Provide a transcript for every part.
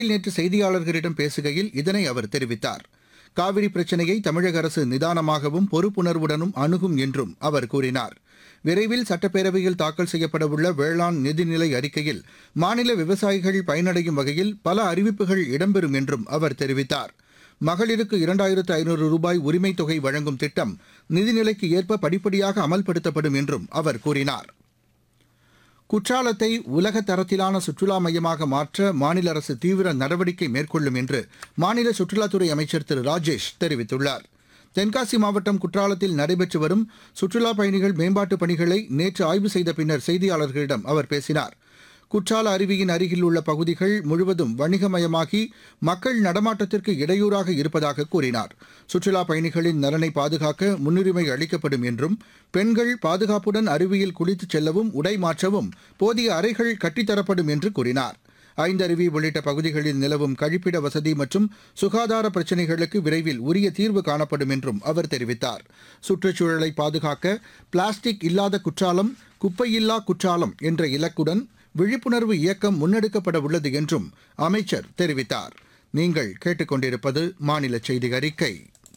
நேற்று செய்தியாளர்களிடம் பேசுகையில் இதனை அவர் தெரிவித்தார் காவிரி பிரச்சினையை தமிழக அரசு நிதானமாகவும் பொறுப்புணர்வுடனும் அணுகும் என்றும் அவர் கூறினார் விரைவில் சட்டப்பேரவையில் தாக்கல் செய்யப்படவுள்ள வேளாண் நிதிநிலை அறிக்கையில் மாநில விவசாயிகள் பயனடையும் வகையில் பல அறிவிப்புகள் இடம்பெறும் என்றும் அவர் தெரிவித்தார் மகளிருக்கு இரண்டாயிரத்து ஐநூறு ரூபாய் உரிமைத் தொகை வழங்கும் திட்டம் நிதிநிலைக்கு ஏற்ப படிப்படியாக அமல்படுத்தப்படும் என்றும் அவர் கூறினார் குற்றாலத்தை உலக தரத்திலான சுற்றுலா மையமாக மாற்ற மாநில அரசு தீவிர நடவடிக்கை மேற்கொள்ளும் என்று மாநில சுற்றுலாத்துறை அமைச்சர் திரு ராஜேஷ் தெரிவித்துள்ளார் தென்காசி மாவட்டம் குற்றாலத்தில் நடைபெற்று வரும் சுற்றுலாப் பயணிகள் மேம்பாட்டுப் பணிகளை நேற்று ஆய்வு செய்த பின்னர் செய்தியாளர்களிடம் அவர் பேசினார் குற்றால அருவியின் அருகில் உள்ள பகுதிகள் முழுவதும் வணிகமயமாகி மக்கள் நடமாட்டத்திற்கு இடையூறாக இருப்பதாக கூறினார் சுற்றுலாப் பயணிகளின் நலனை பாதுகாக்க முன்னுரிமை அளிக்கப்படும் என்றும் பெண்கள் பாதுகாப்புடன் அருவியில் குளித்துச் செல்லவும் உடை மாற்றவும் போதிய அறைகள் கட்டித்தரப்படும் என்று கூறினார் ஐந்தருவி உள்ளிட்ட பகுதிகளில் நிலவும் கழிப்பிட வசதி மற்றும் சுகாதார பிரச்சினைகளுக்கு விரைவில் உரிய தீர்வு காணப்படும் என்றும் அவர் தெரிவித்தார் சுற்றுச்சூழலை பாதுகாக்க பிளாஸ்டிக் இல்லாத குற்றாலம் குப்பையில்லா குற்றாலம் என்ற இலக்குடன் விழிப்புணர்வு இயக்கம் முன்னெடுக்கப்பட உள்ளது என்றும் அமைச்சர் தெரிவித்தார் நீங்கள் கேட்டுக்கொண்டிருப்பது மாநில செய்தி அறிக்கை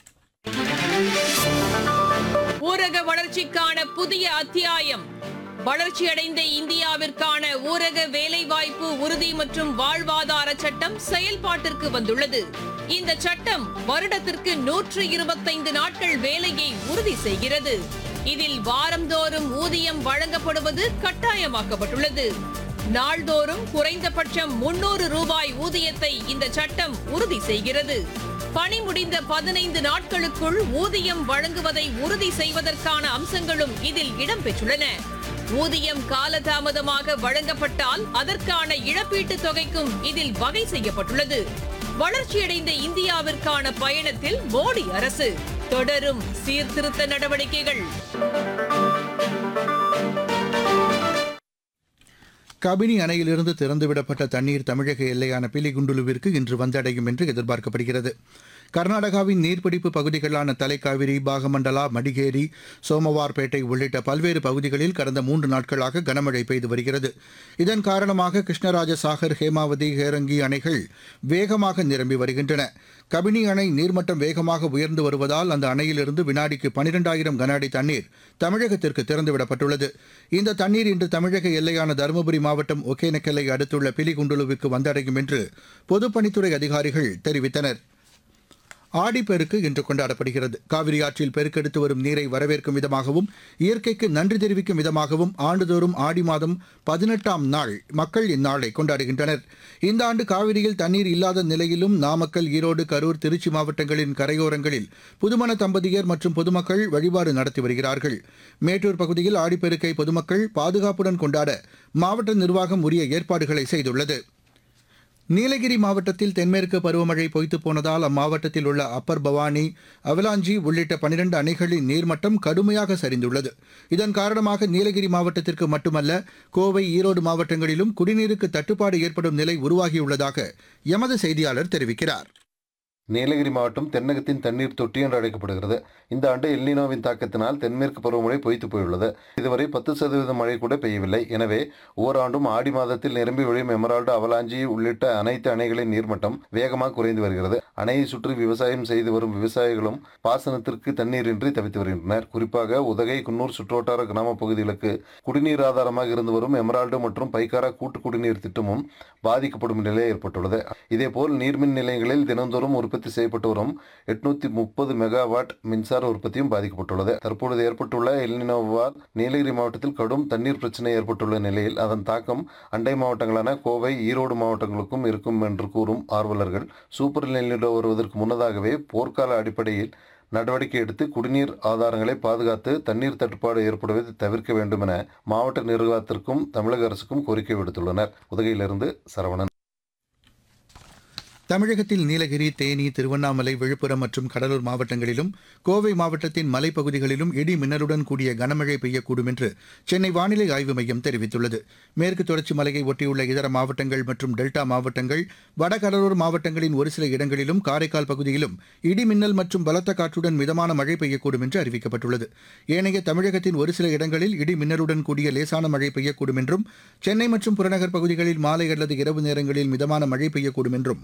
ஊரக வளர்ச்சிக்கான புதிய அத்தியாயம் வளர்ச்சியடைந்த இந்தியாவிற்கான ஊரக வேலைவாய்ப்பு உறுதி மற்றும் வாழ்வாதார சட்டம் செயல்பாட்டிற்கு வந்துள்ளது இந்த சட்டம் வருடத்திற்கு நூற்று இருபத்தைந்து நாட்கள் வேலையை உறுதி செய்கிறது இதில் வாரந்தோறும் ஊதியம் வழங்கப்படுவது கட்டாயமாக்கப்பட்டுள்ளது நாள்தோறும் குறைந்தபட்சம் முன்னூறு ரூபாய் ஊதியத்தை இந்த சட்டம் உறுதி செய்கிறது பணி முடிந்த பதினைந்து நாட்களுக்குள் ஊதியம் வழங்குவதை உறுதி செய்வதற்கான அம்சங்களும் இதில் இடம்பெற்றுள்ளன ஊதியம் காலதாமதமாக வழங்கப்பட்டால் அதற்கான இழப்பீட்டுத் தொகைக்கும் இதில் வகை செய்யப்பட்டுள்ளது வளர்ச்சியடைந்த இந்தியாவிற்கான பயணத்தில் மோடி அரசு தொடரும் சீர்திருத்த நடவடிக்கைகள் கபினி அணையிலிருந்து திறந்துவிடப்பட்ட தண்ணீர் தமிழக எல்லையான பிலிகுண்டுலுவிற்கு இன்று வந்தடையும் என்று எதிர்பார்க்கப்படுகிறது கர்நாடகாவின் நீர்பிடிப்பு பகுதிகளான தலைக்காவிரி பாகமண்டலா மடிகேரி சோமவார்பேட்டை உள்ளிட்ட பல்வேறு பகுதிகளில் கடந்த மூன்று நாட்களாக கனமழை பெய்து வருகிறது இதன் காரணமாக கிருஷ்ணராஜ சாகர் ஹேமாவதி ஹேரங்கி அணைகள் வேகமாக நிரம்பி வருகின்றன கபினி அணை நீர்மட்டம் வேகமாக உயர்ந்து வருவதால் அந்த அணையிலிருந்து வினாடிக்கு பனிரெண்டாயிரம் கன அடி தண்ணீர் தமிழகத்திற்கு திறந்துவிடப்பட்டுள்ளது இந்த தண்ணீர் இன்று தமிழக எல்லையான தருமபுரி மாவட்டம் ஒகேனக்கல்லை அடுத்துள்ள பிலிகுண்டுலுவுக்கு வந்தடையும் என்று பொதுப்பணித்துறை அதிகாரிகள் தெரிவித்தனர் ஆடிப்பெருக்கு இன்று கொண்டாடப்படுகிறது காவிரி ஆற்றில் பெருக்கெடுத்து வரும் நீரை வரவேற்கும் விதமாகவும் இயற்கைக்கு நன்றி தெரிவிக்கும் விதமாகவும் ஆண்டுதோறும் ஆடி மாதம் பதினெட்டாம் நாள் மக்கள் இந்நாளை கொண்டாடுகின்றனர் இந்த ஆண்டு காவிரியில் தண்ணீர் இல்லாத நிலையிலும் நாமக்கல் ஈரோடு கரூர் திருச்சி மாவட்டங்களின் கரையோரங்களில் புதுமண தம்பதியர் மற்றும் பொதுமக்கள் வழிபாடு நடத்தி வருகிறார்கள் மேட்டூர் பகுதியில் ஆடிப்பெருக்கை பொதுமக்கள் பாதுகாப்புடன் கொண்டாட மாவட்ட நிர்வாகம் உரிய ஏற்பாடுகளை செய்துள்ளது நீலகிரி மாவட்டத்தில் தென்மேற்கு பருவமழை பொய்த்துப் போனதால் அம்மாவட்டத்தில் உள்ள அப்பர் பவானி அவலாஞ்சி உள்ளிட்ட பனிரண்டு அணைகளின் நீர்மட்டம் கடுமையாக சரிந்துள்ளது இதன் காரணமாக நீலகிரி மாவட்டத்திற்கு மட்டுமல்ல கோவை ஈரோடு மாவட்டங்களிலும் குடிநீருக்கு தட்டுப்பாடு ஏற்படும் நிலை உருவாகியுள்ளதாக எமது செய்தியாளர் தெரிவிக்கிறார் நீலகிரி மாவட்டம் தென்னகத்தின் தண்ணீர் தொட்டி என்று அழைக்கப்படுகிறது இந்த ஆண்டு எல்னினோவின் தாக்கத்தினால் தென்மேற்கு பருவமழை பொய்த்து போயுள்ளது இதுவரை பத்து சதவீதம் மழை கூட பெய்யவில்லை எனவே ஓராண்டும் ஆடி மாதத்தில் நிரம்பி வழியும் எமரால்டு அவலாஞ்சி உள்ளிட்ட அனைத்து அணைகளின் நீர்மட்டம் வேகமாக குறைந்து வருகிறது அணையை சுற்றி விவசாயம் செய்து வரும் விவசாயிகளும் பாசனத்திற்கு தண்ணீரின்றி தவித்து வருகின்றனர் குறிப்பாக உதகை குன்னூர் சுற்றுவட்டார கிராம பகுதிகளுக்கு குடிநீர் ஆதாரமாக இருந்து வரும் எமரால்டு மற்றும் பைக்காரா கூட்டு குடிநீர் திட்டமும் பாதிக்கப்படும் நிலை ஏற்பட்டுள்ளது இதேபோல் நீர்மின் நிலையங்களில் தினந்தோறும் உற்பத்தி செய்யப்பட்டு வரும் எட்நூத்தி முப்பது மெகாவாட் மின்சார உற்பத்தியும் பாதிக்கப்பட்டுள்ளது தற்பொழுது ஏற்பட்டுள்ள எல்னினோவால் நீலகிரி மாவட்டத்தில் கடும் தண்ணீர் பிரச்சனை ஏற்பட்டுள்ள நிலையில் அதன் தாக்கம் அண்டை மாவட்டங்களான கோவை ஈரோடு மாவட்டங்களுக்கும் இருக்கும் என்று கூறும் ஆர்வலர்கள் சூப்பர் எல்னினோ வருவதற்கு முன்னதாகவே போர்க்கால அடிப்படையில் நடவடிக்கை எடுத்து குடிநீர் ஆதாரங்களை பாதுகாத்து தண்ணீர் தட்டுப்பாடு ஏற்படுவதை தவிர்க்க வேண்டும் என மாவட்ட நிர்வாகத்திற்கும் தமிழக அரசுக்கும் கோரிக்கை விடுத்துள்ளனர் உதகையிலிருந்து சரவணன் தமிழகத்தில் நீலகிரி தேனி திருவண்ணாமலை விழுப்புரம் மற்றும் கடலூர் மாவட்டங்களிலும் கோவை மாவட்டத்தின் மலைப்பகுதிகளிலும் இடி மின்னலுடன் கூடிய கனமழை பெய்யக்கூடும் என்று சென்னை வானிலை ஆய்வு மையம் தெரிவித்துள்ளது மேற்கு தொடர்ச்சி மலையை ஒட்டியுள்ள இதர மாவட்டங்கள் மற்றும் டெல்டா மாவட்டங்கள் வடகடலோர மாவட்டங்களின் ஒரு சில இடங்களிலும் காரைக்கால் பகுதியிலும் இடி மின்னல் மற்றும் பலத்த காற்றுடன் மிதமான மழை பெய்யக்கூடும் என்று அறிவிக்கப்பட்டுள்ளது ஏனைய தமிழகத்தின் ஒரு சில இடங்களில் இடி மின்னலுடன் கூடிய லேசான மழை பெய்யக்கூடும் என்றும் சென்னை மற்றும் புறநகர் பகுதிகளில் மாலை அல்லது இரவு நேரங்களில் மிதமான மழை பெய்யக்கூடும் என்றும்